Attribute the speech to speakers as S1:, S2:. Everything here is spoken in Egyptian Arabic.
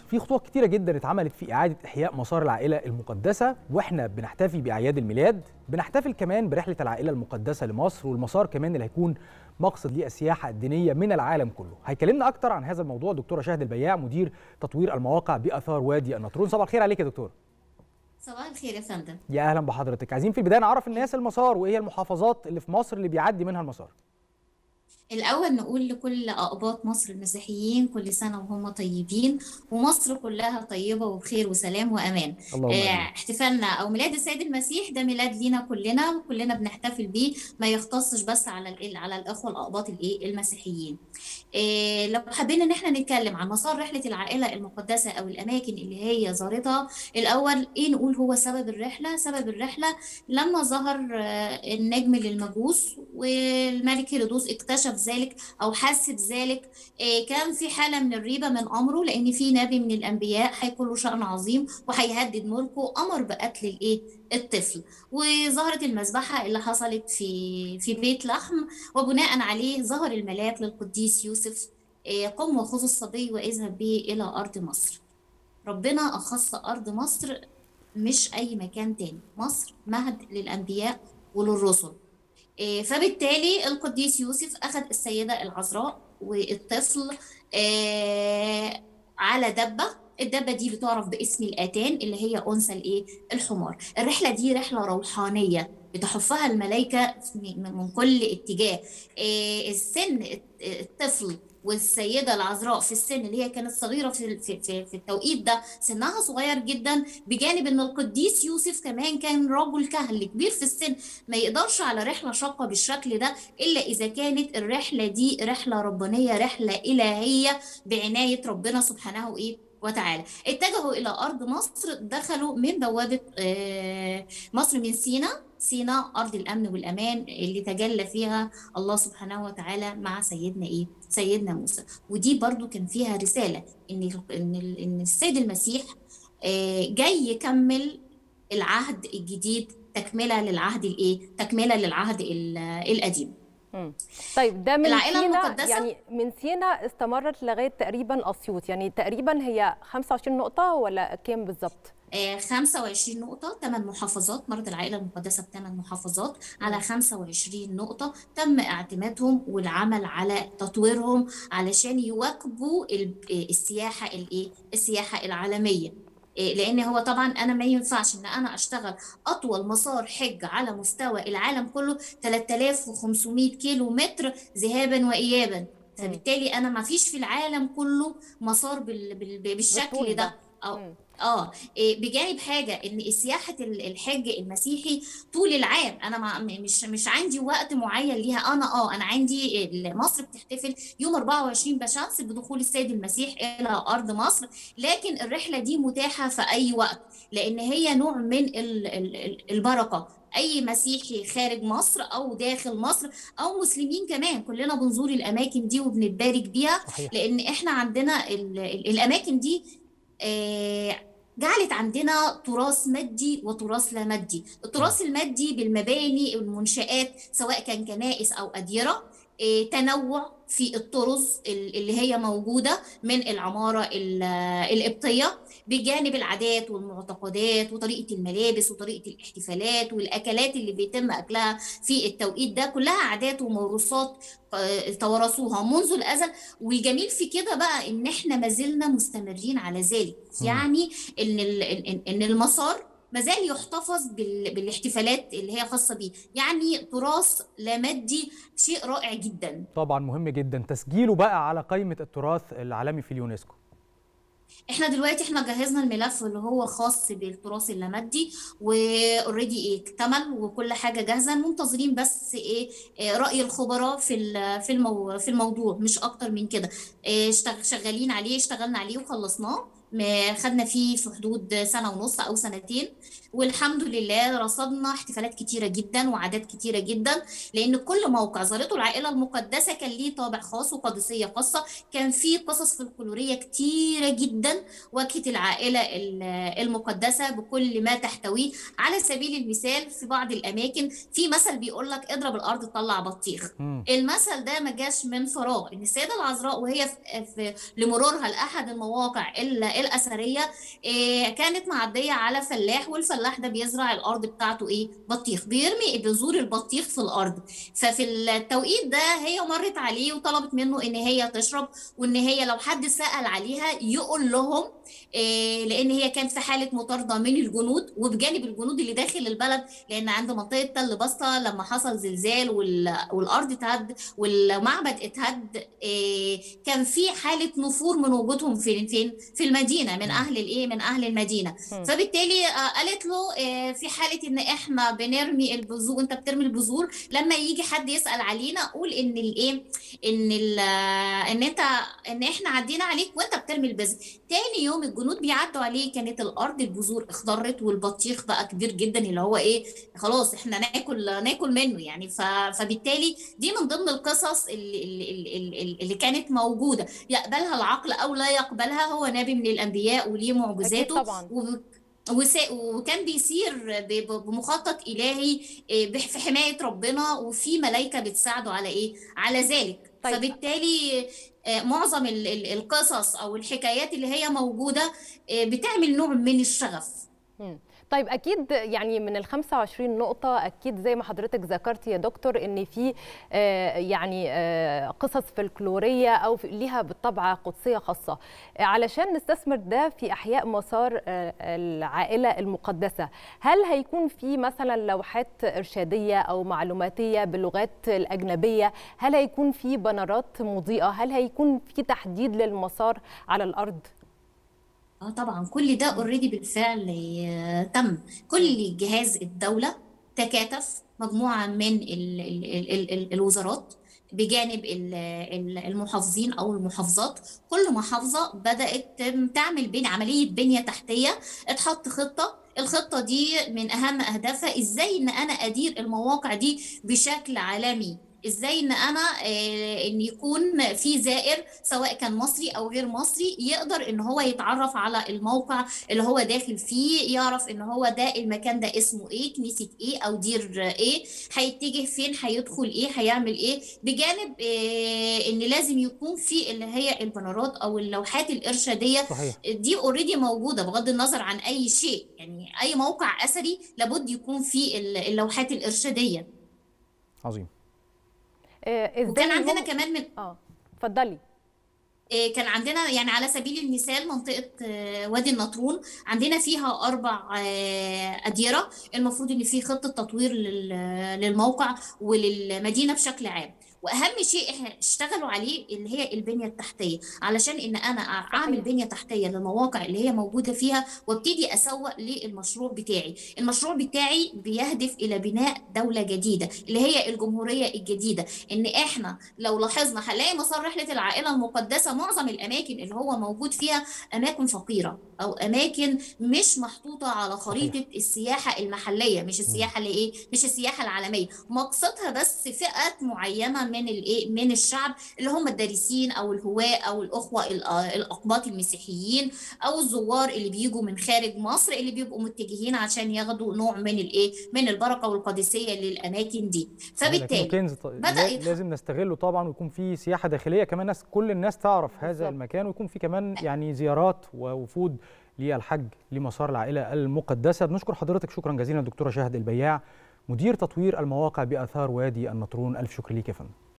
S1: في خطوات كتيرة جدا اتعملت في إعادة إحياء مسار العائلة المقدسة وإحنا بنحتفي بأعياد الميلاد بنحتفل كمان برحلة العائلة المقدسة لمصر والمسار كمان اللي هيكون مقصد للسياحة الدينية من العالم كله هيكلمنا أكتر عن هذا الموضوع دكتورة شاهد البياع مدير تطوير المواقع بأثار وادي النطرون صباح الخير عليك يا دكتور
S2: صباح الخير يا فندم
S1: يا أهلا بحضرتك عايزين في البداية نعرف الناس المسار وإيه هي المحافظات اللي في مصر اللي بيعدي منها المسار
S2: الأول نقول لكل أقباط مصر المسيحيين كل سنة وهم طيبين ومصر كلها طيبة وبخير وسلام وأمان
S1: اللهم
S2: آه،
S1: آمين.
S2: احتفالنا أو ميلاد السيد المسيح ده ميلاد لينا كلنا وكلنا بنحتفل بيه ما يختصش بس على ال- على الأخوة الأقباط الإيه المسيحيين آه، لو حبينا إن احنا نتكلم عن مسار رحلة العائلة المقدسة أو الأماكن اللي هي زارتها الأول إيه نقول هو سبب الرحلة سبب الرحلة لما ظهر آه، النجم للمجوس والملك هيرودوس اكتشف ذلك او حس بذلك آه، كان في حاله من الريبه من امره لان في نبي من الانبياء هيكون له شان عظيم وهيهدد ملكه امر بقتل الايه الطفل وظهرت المذبحه اللي حصلت في في بيت لحم وبناء عليه ظهر الملاك للقديس يوسف آه، قم وخذ الصبي واذهب به الى ارض مصر ربنا اخص ارض مصر مش اي مكان تاني مصر مهد للانبياء وللرسل إيه، فبالتالي القديس يوسف أخذ السيدة العذراء والطفل آه، على دبة الدبة دي بتعرف باسم الآتان اللي هي أنثى الإيه؟ الحمار الرحلة دي رحلة روحانية بتحفها الملائكة من من كل اتجاه إيه، السن الطفل والسيدة العذراء في السن اللي هي كانت صغيرة في في في في التوقيت ده سنها صغير جدا بجانب ان القديس يوسف كمان كان رجل كهل كبير في السن ما يقدرش على رحلة شاقة بالشكل ده إلا إذا كانت الرحلة دي رحلة ربانية رحلة إلهية بعناية ربنا سبحانه إيه وتعالى اتجهوا إلى أرض مصر دخلوا من بوابة آه، مصر من سينا سينا أرض الأمن والأمان اللي تجلى فيها الله سبحانه وتعالى مع سيدنا إيه سيدنا موسى ودي برضو كان فيها رسالة إن إن إن السيد المسيح آه، جاي يكمل العهد الجديد تكمله للعهد الايه تكمله للعهد ال- القديم
S3: مم. طيب ده من
S2: العائلة
S3: سينا
S2: المقدسة؟
S3: يعني من سينا استمرت لغايه تقريبا اسيوط يعني تقريبا هي 25 نقطه ولا كام بالظبط؟
S2: آه، 25 نقطة 8 محافظات مرت العائلة المقدسة بثمان محافظات على 25 نقطة تم اعتمادهم والعمل على تطويرهم علشان يواكبوا ال- آه، السياحة الايه السياحة العالمية آه، لان هو طبعا انا ما ينفعش ان انا اشتغل اطول مسار حج على مستوى العالم كله 3500 كيلو متر ذهابا وايابا فبالتالي انا ما فيش في العالم كله مسار بال- بال- بالشكل
S3: بالطول
S2: ده
S3: ده.
S2: أو
S3: مم.
S2: اه إيه، بجانب حاجه ان سياحه ال- الحج المسيحي طول العام انا ما م- مش مش عندي وقت معين ليها انا اه انا عندي ال- مصر بتحتفل يوم 24 بشمس بدخول السيد المسيح الى ارض مصر لكن الرحله دي متاحه في اي وقت لان هي نوع من ال- ال- ال- البركه اي مسيحي خارج مصر او داخل مصر او مسلمين كمان كلنا بنزور الاماكن دي وبنتبارك بيها
S1: صحيح
S2: لان احنا عندنا ال- ال- الاماكن دي آه، جعلت عندنا تراث مادي وتراث لا مادي التراث المادي بالمباني والمنشآت سواء كان كنائس أو أديرة آه، تنوع في الطرز ال- اللي هي موجودة من العمارة ال- القبطية بجانب العادات والمعتقدات وطريقة الملابس وطريقة الاحتفالات والأكلات اللي بيتم أكلها في التوقيت ده كلها عادات وموروثات آه، توارثوها منذ الأزل والجميل في كده بقى ان احنا ما زلنا مستمرين على ذلك
S1: مم.
S2: يعني ان ال- ان إن المسار ما زال يحتفظ بال- بالاحتفالات اللي هي خاصه بيه يعني تراث لا مادي شيء رائع جدا
S1: طبعا مهم جدا تسجيله بقى على قائمة التراث العالمي في اليونسكو
S2: احنا دلوقتي احنا جهزنا الملف اللي هو خاص بالتراث اللامادي واوريدي ايه اكتمل وكل حاجه جاهزه منتظرين بس ايه إيه راي الخبراء في ال- في المو في الموضوع مش اكتر من كده إيه اشتغ- شغالين عليه اشتغلنا عليه وخلصناه ما خدنا فيه في حدود سنه ونص او سنتين والحمد لله رصدنا احتفالات كتيره جدا وعادات كتيره جدا لان كل موقع زارته العائله المقدسه كان ليه طابع خاص وقادسيه خاصه كان في قصص فلكلوريه كتيره جدا واجهت العائله ال- المقدسه بكل ما تحتويه على سبيل المثال في بعض الاماكن في مثل بيقول لك اضرب الارض تطلع بطيخ
S1: مم.
S2: المثل ده ما جاش من فراغ ان السيده العذراء وهي في في لمرورها لاحد المواقع ال- الاثريه إيه كانت معديه على فلاح والفلاح ده بيزرع الارض بتاعته ايه بطيخ بيرمي بذور البطيخ في الارض ففي التوقيت ده هي مرت عليه وطلبت منه ان هي تشرب وان هي لو حد سال عليها يقول لهم إيه لان هي كانت في حاله مطارده من الجنود وبجانب الجنود اللي داخل البلد لان عند منطقه تل بسطه لما حصل زلزال والارض اتهد والمعبد اتهد إيه كان في حاله نفور من وجودهم فين فين في المدينه من اهل الايه من اهل المدينه فبالتالي قالت له إيه في حاله ان احنا بنرمي البذور انت بترمي البذور لما يجي حد يسال علينا قول ان الايه ان ان انت ان احنا عدينا عليك وانت بترمي البذر تاني يوم الجنود بيعدوا عليه كانت الارض البذور اخضرت والبطيخ بقى كبير جدا اللي هو ايه خلاص احنا ناكل ناكل منه يعني فبالتالي دي من ضمن القصص اللي, اللي, اللي, اللي كانت موجوده يقبلها العقل او لا يقبلها هو نبي من الانبياء وليه معجزاته
S3: طبعا.
S2: و... وكان بيسير بمخطط الهي في حمايه ربنا وفي ملائكه بتساعده على ايه على ذلك طيب. فبالتالي معظم القصص او الحكايات اللي هي موجوده بتعمل نوع من الشغف
S3: طيب اكيد يعني من ال 25 نقطه اكيد زي ما حضرتك ذكرت يا دكتور ان في يعني قصص فلكلوريه او ليها بالطبع قدسيه خاصه علشان نستثمر ده في احياء مسار العائله المقدسه هل هيكون في مثلا لوحات ارشاديه او معلوماتيه باللغات الاجنبيه هل هيكون في بنرات مضيئه هل هيكون في تحديد للمسار على الارض
S2: اه طبعا كل ده اوريدي بالفعل تم كل جهاز الدوله تكاتف مجموعه من ال ال ال ال الوزارات بجانب المحافظين او المحافظات كل محافظه بدات تعمل بين عمليه بنيه تحتيه اتحط خطه الخطه دي من اهم اهدافها ازاي ان انا ادير المواقع دي بشكل عالمي ازاي ان انا ان يكون في زائر سواء كان مصري او غير مصري يقدر ان هو يتعرف على الموقع اللي هو داخل فيه يعرف ان هو ده المكان ده اسمه ايه كنيسه ايه او دير ايه هيتجه فين هيدخل ايه هيعمل ايه بجانب إيه ان لازم يكون في اللي هي البنرات او اللوحات الارشاديه
S1: صحيح.
S2: دي اوريدي موجوده بغض النظر عن اي شيء يعني اي موقع اثري لابد يكون فيه اللوحات الارشاديه
S1: عظيم
S3: ازاي
S2: وكان عندنا
S3: هم-
S2: كمان من
S3: اه اتفضلي
S2: إيه، كان عندنا يعني على سبيل المثال منطقة آه، وادي النطرون عندنا فيها أربع آه، أديرة المفروض إن في خطة تطوير لل- للموقع وللمدينة بشكل عام واهم شيء احنا اشتغلوا عليه اللي هي البنيه التحتيه علشان ان انا اعمل بنيه تحتيه للمواقع اللي هي موجوده فيها وابتدي اسوق للمشروع بتاعي المشروع بتاعي بيهدف الى بناء دوله جديده اللي هي الجمهوريه الجديده ان احنا لو لاحظنا هنلاقي مسار رحله العائله المقدسه معظم الاماكن اللي هو موجود فيها اماكن فقيره او اماكن مش محطوطه على خريطه السياحه المحليه مش السياحه اللي ايه مش السياحه العالميه مقصدها بس فئات معينه من الايه من الشعب اللي هم الدارسين او الهواة او الاخوه ال- الاقباط المسيحيين او الزوار اللي بيجوا من خارج مصر اللي بيبقوا متجهين عشان ياخدوا نوع من الايه من البركه والقدسيه للاماكن دي
S1: لكنه
S2: فبالتالي
S1: كنز ط-
S2: بدأ
S1: لا-
S2: يتح-
S1: لازم نستغله طبعا ويكون في سياحه داخليه كمان ناس كل الناس تعرف هذا
S3: بالظبط.
S1: المكان ويكون في كمان يعني زيارات ووفود للحج لمسار العائله المقدسه بنشكر حضرتك شكرا جزيلا دكتوره شاهد البياع مدير تطوير المواقع باثار وادي النطرون الف شكر ليك يا فندم